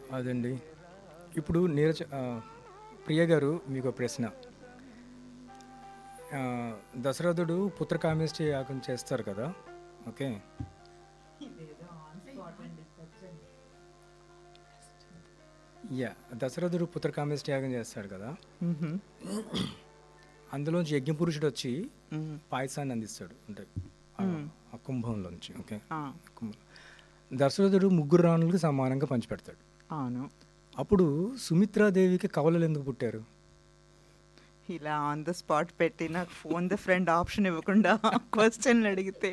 అదండి ఇప్పుడు నీరజ ఆ, ప్రియ గారు మీకు ఒక ప్రశ్న ఆ, దశరథుడు పుత్రకామేష్టి యాగం చేస్తారు కదా ఓకే యా దశరథుడు పుత్రకామేష్టి యాగం చేస్తాడు కదా అందులోంచి యజ్ఞపురుషుడు వచ్చి పాయసాన్ని అందిస్తాడు అంటే ఆ- ఆ కుంభంలోంచి ఓకే కుంభం దశరథుడు ముగ్గురు రాణులకి సమానంగా పంచిపెడతాడు అవును అప్పుడు సుమిత్రాదేవికి కవలలు ఎందుకు పుట్టారు ఇలా ఆన్ ద స్పాట్ పెట్టి నాకు ఫోన్ ద ఫ్రెండ్ ఆప్షన్ ఇవ్వకుండా క్వశ్చన్లు అడిగితే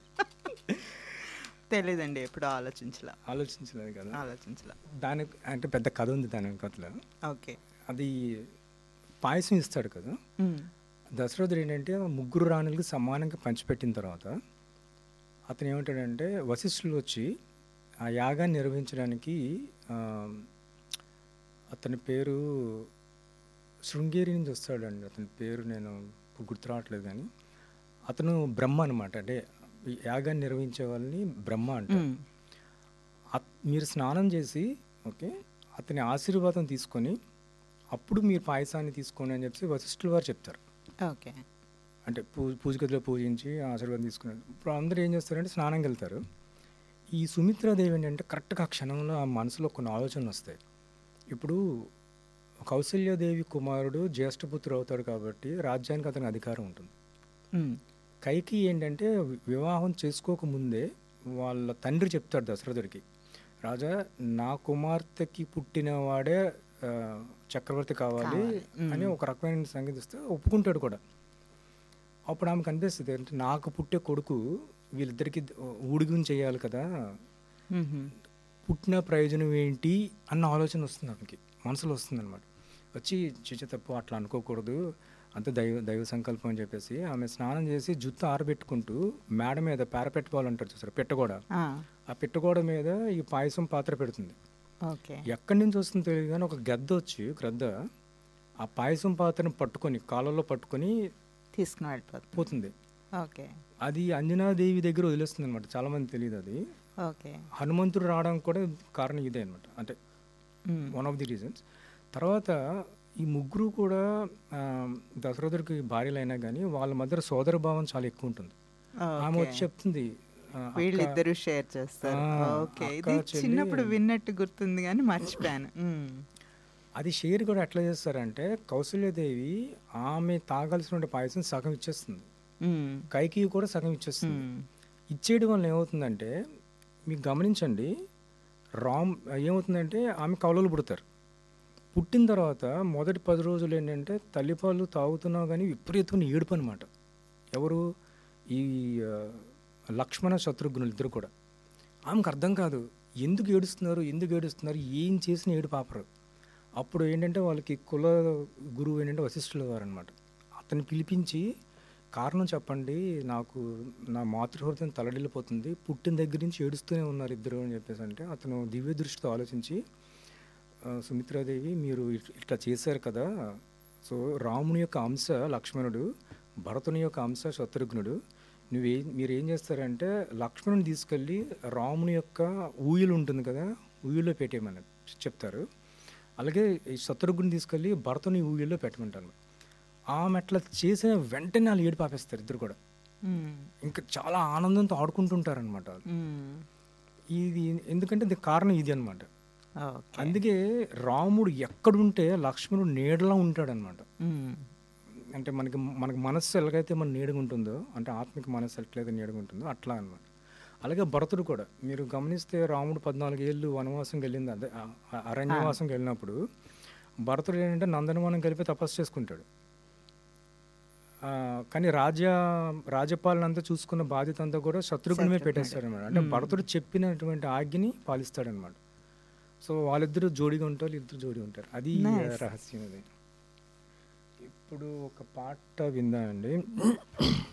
తెలీదండి ఎప్పుడు ఆలోచించలా ఆలోచించలేదు కదా ఆలోచించలా దానికి అంటే పెద్ద కథ ఉంది దాని వెనకట్ల ఓకే అది పాయసం ఇస్తాడు కదా దశరథుడు ఏంటంటే ఆ ముగ్గురు రాణులకి సమానంగా పంచిపెట్టిన తర్వాత అతను ఏమంటాడంటే వశిష్ఠులు వచ్చి ఆ యాగాన్ని నిర్వహించడానికి ఆ, అతని పేరు శృంగేరి నుంచి వస్తాడండి అతని పేరు నేను ఇప్పుడు గుర్తు రావట్లేదు కానీ అతను బ్రహ్మ అనమాట అంటే ఈ యాగాన్ని నిర్వహించే వాళ్ళని బ్రహ్మ అంటారు అత్- మీరు స్నానం చేసి ఓకే అతని ఆశీర్వాదం తీసుకొని అప్పుడు మీరు పాయసాన్ని తీసుకోండి అని చెప్పి వశిష్ఠుల వారు చెప్తారు ఓకే అంటే పూ పూజ గదిలో పూజించి ఆశీర్వాదం తీసుకున్నారు ఇప్పుడు అందరూ ఏం చేస్తారంటే స్నానంకి వెళ్తారు ఈ సుమిత్రాదేవి ఏంటంటే కరెక్ట్గా ఆ క్షణంలో ఆ మనసులో కొన్ని ఆలోచనలు వస్తాయి ఇప్పుడు కౌశల్యాదేవి కుమారుడు జ్యేష్ఠపుత్రుడు అవుతాడు కాబట్టి రాజ్యానికి అతనికి అధికారం ఉంటుంది కైకి ఏంటంటే వి- వివాహం చేసుకోకముందే వాళ్ళ తండ్రి చెప్తాడు దశరథుడికి రాజా నా కుమార్తెకి పుట్టినవాడే ఆ, చక్రవర్తి కావాలి అని ఒక రకమైన సంగతి ఇస్తే ఒప్పుకుంటాడు కూడా అప్పుడు ఆమె కనిపిస్తుంది అంటే నాకు పుట్టే కొడుకు వీళ్ళిద్దరికి ఊడిగుం చేయాలి కదా పుట్టిన ప్రయోజనం ఏంటి అన్న ఆలోచన వస్తుంది ఆమెకి మనసులో వస్తుంది అనమాట వచ్చి చిచ్చ తప్పు అట్లా అనుకోకూడదు అంత దైవ దైవ సంకల్పం అని చెప్పేసి ఆమె స్నానం చేసి జుత్తు ఆరబెట్టుకుంటూ మేడ మీద పేరపెట్టుకోవాలి అంటారు చూసారు పెట్టగోడ ఆ పెట్టగోడ మీద ఈ పాయసం పాత్ర పెడుతుంది ఓకే ఎక్కడి నుంచి వస్తుందో తెలియదు కానీ ఒక గద్ద వచ్చి గ్రద్ద ఆ పాయసం పాత్రను పట్టుకొని కాలంలో పట్టుకొని తీసుకుని వెళ్ళిపోతుంది పోతుంది ఓకే అది అంజనాదేవి దగ్గర వదిలేస్తుంది అనమాట చాలా మంది తెలియదు అది ఓకే హనుమంతుడు రావడానికి కూడా కారణం ఇదే అనమాట అంటే వన్ ఆఫ్ ది రీజన్స్ తర్వాత ఈ ముగ్గురు కూడా ఆ, దశరథుడికి భార్యలు అయినా కానీ వాళ్ళ మధ్య సోదర భావం చాలా ఎక్కువ ఉంటుంది ఆమె వచ్చి చెప్తుంది ఆ, అక్క, వీళ్ళిద్దరూ షేర్ చేస్తారు ఆ, ఓకే అక్క, ఇది చెల్లి. చిన్నప్పుడు విన్నట్టు గుర్తుంది కానీ మర్చిపోయాను మ్మ్. అది షేర్ కూడా ఎట్లా చేస్తారంటే కౌశల్యదేవి ఆమె తాగాల్సిన పాయసం సగం ఇచ్చేస్తుంది మ్మ్. కైకి కూడా సగం ఇచ్చేస్తుంది మ్మ్. ఇచ్చేయడం వల్ల ఏమవుతుందంటే మీకు గమనించండి రామ్ ఏమవుతుందంటే ఆమె కవలలు పుడతారు పుట్టిన తర్వాత మొదటి పది రోజులు ఏంటంటే తల్లిపాలు తాగుతున్నావు కానీ విపరీతమైన ఏడుపు అనమాట ఎవరు ఈ ఆ, లక్ష్మణ శత్రుఘ్నులు ఇద్దరు కూడా ఆమెకు అర్థం కాదు ఎందుకు ఏడుస్తున్నారు ఎందుకు ఏడుస్తున్నారు ఏం చేసిన ఏడు పాపరు అప్పుడు ఏంటంటే వాళ్ళకి కుల గురువు ఏంటంటే వశిష్ఠుల వారు అనమాట అతన్ని పిలిపించి కారణం చెప్పండి నాకు నా మాతృహృదయం తలడిల్లిపోతుంది పుట్టిన దగ్గర నుంచి ఏడుస్తూనే ఉన్నారు ఇద్దరు అని చెప్పేసి అంటే అతను దివ్య దృష్టితో ఆలోచించి "ఆ, సుమిత్రాదేవి మీరు ఇట్- ఇట్లా చేశారు కదా సో రాముని యొక్క అంశ లక్ష్మణుడు భరతుని యొక్క అంశ శత్రుఘ్నుడు నువ్వే మీరు ఏం చేస్తారంటే లక్ష్మణుని తీసుకెళ్ళి రాముని యొక్క ఊయలు ఉంటుంది కదా ఊయల్లో పెట్టేయమని చెప్తారు అలాగే ఈ శత్రుఘ్ని తీసుకెళ్ళి భరతుని ఊయల్లో పెట్టమంటాను ఆమె అట్లా చేసిన వెంటనే వాళ్ళు ఏడు పాపేస్తారు ఇద్దరు కూడా మ్మ్. ఇంకా చాలా ఆనందంతో ఆడుకుంటుంటారనమాట మ్మ్. ఇది ఎందుకంటే దీనికి కారణం ఇది అనమాట ఓకే అందుకే రాముడు ఎక్కడుంటే లక్ష్మణుడు నీడలా ఉంటాడనమాట మ్మ్. అంటే మనకి మనకి మనస్సు ఎలాగైతే మన నీడగా ఉంటుందో అంటే ఆత్మిక మనస్సు ఎట్లయితే నీడగా ఉంటుందో అట్లా అనమాట అలాగే భరతుడు కూడా మీరు గమనిస్తే రాముడు పద్నాలుగు ఏళ్ళు వనవాసం వెళ్ళింది అదే ఆ- ఆ అరణ్యవాసంకి వెళ్ళినప్పుడు భరతుడు ఏంటంటే నందనవనం కలిపి తపస్సు చేసుకుంటాడు ఆ, కానీ రాజ్య రాజ్యపాలన అంతా చూసుకున్న బాధ్యత అంతా కూడా శత్రుఘ్ని మీద పెట్టేస్తాడు అనమాట అంటే భరతుడు చెప్పినటువంటి ఆజ్ఞని పాలిస్తాడనమాట సో వాళ్ళిద్దరూ జోడిగా ఉంటారు ఇద్దరు జోడి ఉంటారు అది Nice. రహస్యం అది ఇప్పుడు ఒక పాట విందామండి